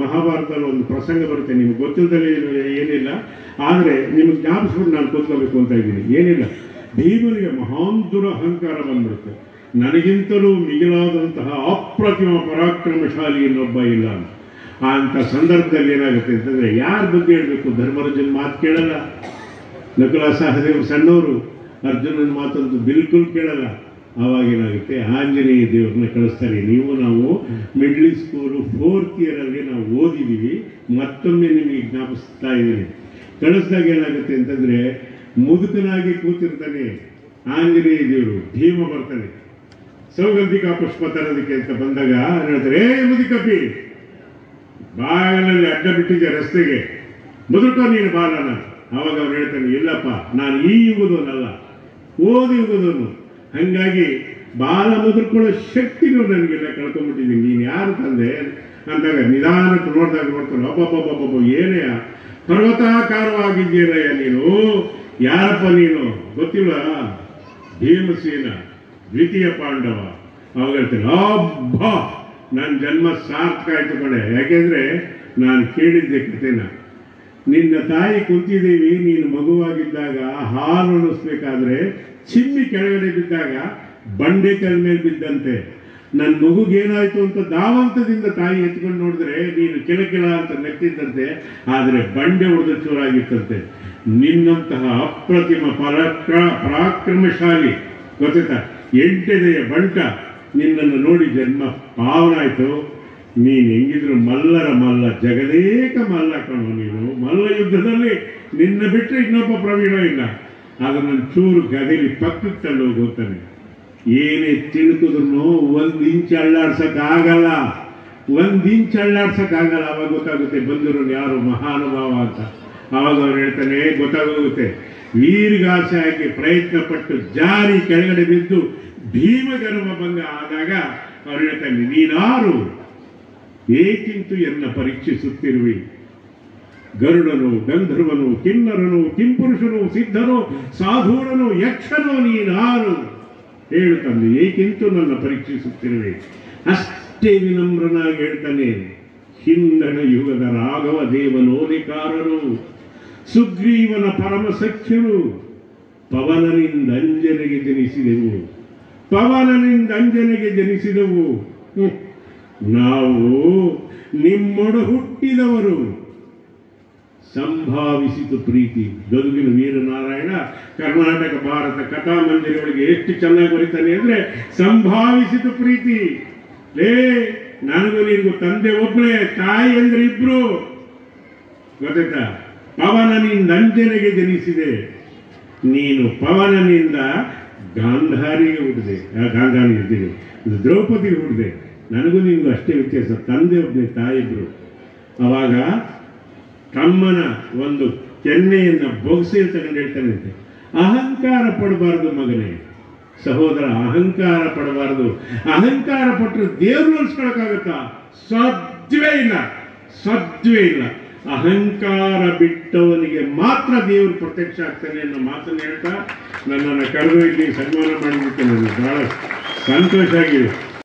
ಮಹಾಭಾರತದಲ್ಲಿ ಒಂದು ಪ್ರಸಂಗ ಬರುತ್ತೆ ನಿಮ್ಗೆ ಗೊತ್ತಿಲ್ಲದಲ್ಲಿ ಏನಿಲ್ಲ ಆದರೆ ನಿಮಗೆ ಜ್ಞಾಪಿಸ್ಬಿಟ್ಟು ನಾನು ಕೂತ್ಕೋಬೇಕು ಅಂತ ಇದ್ದೀನಿ ಏನಿಲ್ಲ ಭೀಮನಿಗೆ ಮಹಾನ್ ದುರಹಂಕಾರ ಬಂದ್ಬಿಡುತ್ತೆ ನನಗಿಂತಲೂ ಮಿಗಿಲಾದಂತಹ ಅಪ್ರತಿಮ ಪರಾಕ್ರಮಶಾಲಿ ಇನ್ನೊಬ್ಬ ಇಲ್ಲ ಅಂತ. ಆ ಅಂಥ ಸಂದರ್ಭದಲ್ಲಿ ಏನಾಗುತ್ತೆ ಅಂತಂದ್ರೆ ಯಾರ ಬಗ್ಗೆ ಹೇಳಬೇಕು ಧರ್ಮರಾಜನ ಮಾತು ಕೇಳಲ್ಲ ನಕುಲ ಸಹದೇವರು ಸಣ್ಣವರು ಅರ್ಜುನನ ಮಾತಂತೂ ಬಿಲ್ಕುಲ್ ಕೇಳಲ್ಲ ಆವಾಗ ಏನಾಗುತ್ತೆ ಆಂಜನೇಯ ದೇವ್ರನ್ನ ಕಳಿಸ್ತಾರೆ ನೀವು ನಾವು ಮಿಡ್ಲ್ ಸ್ಕೂಲು ಫೋರ್ತ್ ಇಯರಲ್ಲಿ ನಾವು ಓದಿದ್ದೀವಿ ಮತ್ತೊಮ್ಮೆ ನಿಮಗೆ ಜ್ಞಾಪಿಸ್ತಾ ಇದ್ದೀನಿ ಕಳಿಸಿದಾಗ ಏನಾಗುತ್ತೆ ಅಂತಂದ್ರೆ ಮುದುಕನಾಗಿ ಕೂತಿರ್ತಾನೆ ಆಂಜನೇಯ ದೇವರು ಭೀಮ ಬರ್ತಾನೆ ಸೌಗಂಧಿಕಾ ಪುಷ್ಪ ತರೋದಕ್ಕೆ ಅಂತ ಬಂದಾಗ ಹೇಳ್ತಾರೆ ಏ ಮುದುಕಪ್ಪಿ ಬಾಗಿಲಲ್ಲಿ ಅಡ್ಡ ಬಿಟ್ಟಿದ್ದೆ ರಸ್ತೆಗೆ ಮುದುಕೋ ನೀನು ಬಾಲನ ಅವಾಗ ಅವ್ರು ಹೇಳ್ತಾನೆ ಇಲ್ಲಪ್ಪ ನಾನು ಈ ಯುಗದವನಲ್ಲ ಓದಿ ಯುಗದವನು ಹಂಗಾಗಿ ಬಾಲ ಮುದುರ್ಕೊಳ್ಳೋ ಶಕ್ತಿನೂ ನನಗೆಲ್ಲ ಕಳ್ಕೊಂಡ್ಬಿಟ್ಟಿದ್ದೀನಿ ನೀನು ಯಾರು ತಂದೆ ಅಂದಾಗ ನಿಧಾನಕ್ಕೆ ನೋಡಿದಾಗ ನೋಡ್ತಾನೆ ಒಬ್ಬೊಬ್ಬೊಬ್ಬೊಬ್ಬ ಏನೇ ಪರ್ವತಾಕಾರವಾಗಿದ್ದೀರಯ್ಯ ನೀನು ಯಾರಪ್ಪ ನೀನು ಗೊತ್ತಿಲ್ಲ ಭೀಮಸೇನ ದ್ವಿತೀಯ ಪಾಂಡವ ಅವಾಗ ಹೇಳ್ತೇನೆ ಅಬ್ಬ ನನ್ನ ಜನ್ಮ ಸಾರ್ಥಕ ಆಯ್ತು ಕಡೆ ಯಾಕೆಂದ್ರೆ ನಾನು ಕೇಳಿದ್ದೆ ಕಥೆನ ನಿನ್ನ ತಾಯಿ ಕುಂತಿದ್ದೀವಿ ನೀನು ಮಗುವಾಗಿದ್ದಾಗ ಹಾಲು ಉಣಿಸ್ಬೇಕಾದ್ರೆ ಚಿಮ್ಮಿ ಕೆಳಗಡೆ ಬಿದ್ದಾಗ ಬಂಡೆ ಕಲ್ ಮೇಲೆ ಬಿದ್ದಂತೆ ನನ್ನ ಮಗುಗೆ ಏನಾಯ್ತು ಅಂತ ದಾವಂತದಿಂದ ತಾಯಿ ಎತ್ಕೊಂಡು ನೋಡಿದ್ರೆ ನೀನು ಕೆಲ ಕೆಲ ಅಂತ ನೆತ್ತಿದ್ದಂತೆ ಆದರೆ ಬಂಡೆ ಹೊಡೆದ ಚೂರಾಗಿತ್ತಂತೆ ನಿನ್ನಂತಹ ಅಪ್ರತಿಮ ಪರಾಕ್ರ ಪರಾಕ್ರಮಶಾಲಿ ಗೊತ್ತಾಯ್ತಾ ಎಂಟೆದೆಯ ಬಂಟ ನಿನ್ನನ್ನು ನೋಡಿ ಜನ್ಮ ಪಾವನಾಯ್ತು ನೀನು ಹೆಂಗಿದ್ರು ಮಲ್ಲರ ಮಲ್ಲ ಜಗದೇಕ ಮಲ್ಲ ಕಣೋ ನೀನು ಮಲ್ಲ ಯುದ್ಧದಲ್ಲಿ ನಿನ್ನ ಬಿಟ್ಟರೆ ಇನ್ನೊಬ್ಬ ಪ್ರವೀಣ ಇಲ್ಲ ಅದನ್ನ ಚೂರು ಗದಿಲಿ ಪಕ್ಕಕ್ಕೆ ತಳ್ಳಿ ಹೋಗ್ತಾನೆ ಏನೇ ತಿಳ್ಕಿದ್ರು ಒಂದ್ ಇಂಚ್ ಅಳ್ಳಾಡ್ಸಕ್ ಆಗಲ್ಲ ಒಂದ್ ಇಂಚ್ ಅಳ್ಳಾಡ್ಸಕ್ ಆಗಲ್ಲ ಅವಾಗ ಗೊತ್ತಾಗುತ್ತೆ ಬಂದರು ಯಾರು ಮಹಾನುಭಾವ ಅಂತ ಅವಾಗ ಅವ್ರು ಹೇಳ್ತಾನೆ ಗೊತ್ತಾಗೋಗುತ್ತೆ ವೀರ್ಗಾಸೆ ಹಾಕಿ ಪ್ರಯತ್ನ ಪಟ್ಟು ಜಾರಿ ಕೆಳಗಡೆ ಬಿದ್ದು ಭೀಮಗರ್ವ ಭಂಗ ಆದಾಗ ಅವ್ರು ಹೇಳ್ತಾನೆ ನೀನಾರು ಏಕಿಂತು ಎನ್ನ ಪರೀಕ್ಷಿಸುತ್ತಿರುವಿ ಗರುಡನು ಗಂಧರ್ವನು ಕಿನ್ನರನು ಕಿಂಪುರುಷನು ಸಿದ್ಧನು ಸಾಧೂರನು ಯಕ್ಷನು ನೀನಾರು ಹೇಳು ತಂದೆ ಏಕಿಂತು ನನ್ನ ಪರೀಕ್ಷಿಸುತ್ತಿರುವೆ ಅಷ್ಟೇ ವಿನಮ್ರನಾಗಿ ಹೇಳ್ತಾನೆ ಹಿಂದಣ ಯುಗದ ರಾಘವ ದೇವನೋಲಿಕಾರರು ಸುಗ್ರೀವನ ಪರಮ ಸಖ್ಯರು ಪವನನಿಂದ ಅಂಜನೆಗೆ ಜನಿಸಿದೆವು ಪವನನಿಂದ ಅಂಜನೆಗೆ ಜನಿಸಿದೆವು ಹ್ಮ್. ನಾವು ನಿಮ್ಮೊಡ ಹುಟ್ಟಿದವರು ಸಂಭಾವಿಸಿತು ಪ್ರೀತಿ ಗದುಗಿನ ವೀರನಾರಾಯಣ ಕರ್ನಾಟಕ ಭಾರತ ಕಥಾ ಮಂದಿರಗಳಿಗೆ ಎಷ್ಟು ಚೆನ್ನಾಗಿ ಬರೀತಾನೆ ಅಂದ್ರೆ ಸಂಭಾವಿಸಿತು ಪ್ರೀತಿ ಲೇ ನನಗೂ ನಿನಗೂ ತಂದೆ ಒಬ್ಬನೇ ತಾಯಿ ಅಂದ್ರೆ ಇಬ್ರು ಗೊತ್ತಾಯ್ತಾ ಪವನನಿಂದ ಅಂಜನೆಗೆ ಜನಿಸಿದೆ ನೀನು ಪವನನಿಂದ ಗಾಂಧಾರಿಗೆ ಹುಟ್ಟಿದೆ ಆ, ಗಾಂಧಾರಿ ಇದ್ದೀನಿ ದ್ರೌಪದಿಗೆ ಹುಟ್ಟಿದೆ ನನಗೂ ನಿನಗೂ ಅಷ್ಟೇ ವ್ಯತ್ಯಾಸ ತಂದೆ ಒಬ್ಬನೇ ತಾಯಿ ಇಬ್ರು ಅವಾಗ ತಮ್ಮನ ಒಂದು ಕೆನ್ನೆಯನ್ನ ಬೊಗಸಿ ತಗೊಂಡು ಹೇಳ್ತಾನಂತೆ ಅಹಂಕಾರ ಪಡಬಾರದು ಮಗನೇ ಸಹೋದರ ಅಹಂಕಾರ ಪಡಬಾರದು ಅಹಂಕಾರ ಪಟ್ಟರೆ ದೇವ್ರು ಉಳಿಸ್ಕೊಳಕ್ಕಾಗತ್ತಾ ಸಾಧ್ಯವೇ ಇಲ್ಲ ಸಾಧ್ಯವೇ ಇಲ್ಲ ಅಹಂಕಾರ ಬಿಟ್ಟವನಿಗೆ ಮಾತ್ರ ದೇವರು ಪ್ರತ್ಯಕ್ಷ ಆಗ್ತಾನೆ ಅನ್ನೋ ಮಾತನ್ನು ಹೇಳ್ತಾ ನನ್ನನ್ನು ಕರೆದು ಇಲ್ಲಿ ಸನ್ಮಾನ ಮಾಡಿದ್ದಕ್ಕೆ ನನಗೆ ಬಹಳ ಸಂತೋಷ ಆಗಿದೆ